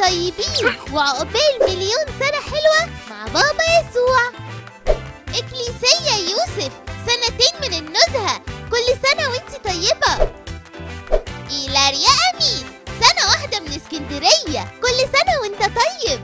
طيبين وعقبال مليون سنة حلوة مع بابا يسوع إكليسية يوسف سنتين من النزهة كل سنة وانت طيبة إيلاريا أمين سنة واحدة من اسكندرية كل سنة وانت طيب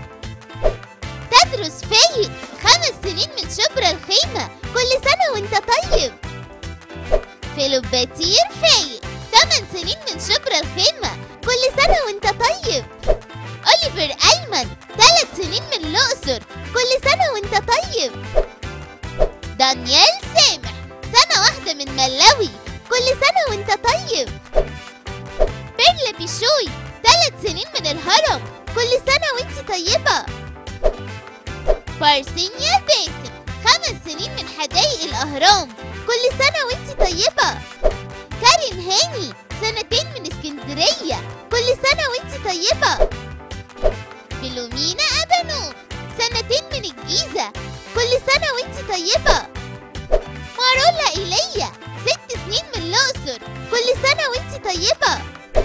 تدرس فايق خمس سنين من شبرا الخيمة كل سنة وانت طيب فيلوباتير فايق ثمان سنين من شبرا الخيمة كل سنة وانت طيب أوليفر أيمن ثلاث سنين من الأقصر كل سنة وانت طيب دانيال سامح سنة واحدة من ملاوي كل سنة وانت طيب بيرلا بيشوي ثلاث سنين من الهرم كل سنة وانت طيبة بارسينيا باسم خمس سنين من حدائق الأهرام كل سنة وانت طيبة كارين هاني سنتين من اسكندرية كل سنة وانت طيبة فيلومينا أبانوت سنتين من الجيزة كل سنة وانت طيبة مارولا إيليا ست سنين من الأقصر كل سنة وانت طيبة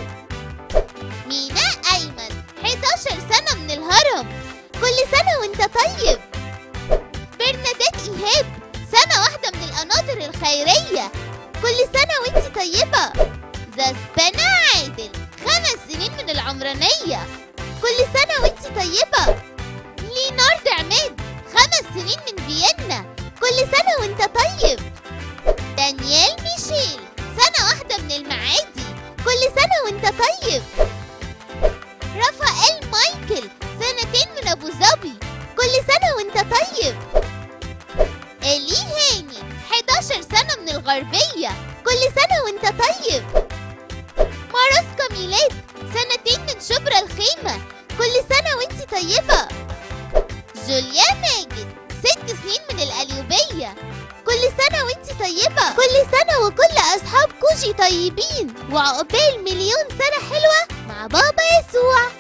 ميناء أيمن 11 سنة من الهرم كل سنة وانت طيب برنادات إيهاب سنة واحدة من القناطر الخيرية كل سنة وانت طيبة زسبنا عادل خمس سنين من العمرانية كل سنة وانت طيبة لينارد عماد خمس سنين من فيينا كل سنة وانت طيب دانيال ميشيل سنة واحدة من المعادي كل سنة وانت طيب رافائيل مايكل سنتين من أبو ظبي كل سنة وانت طيب إلي هاني 11 سنة من الغربية كل سنة وانت طيب ماراسكا ميلاد سنتين من شبرا الخيمة كل سنة وانت طيبة جوليا ماجد ست سنين من القليوبية كل سنة وانت طيبة كل سنة وكل أصحاب كوشي طيبين وعقبال مليون سنة حلوة مع بابا يسوع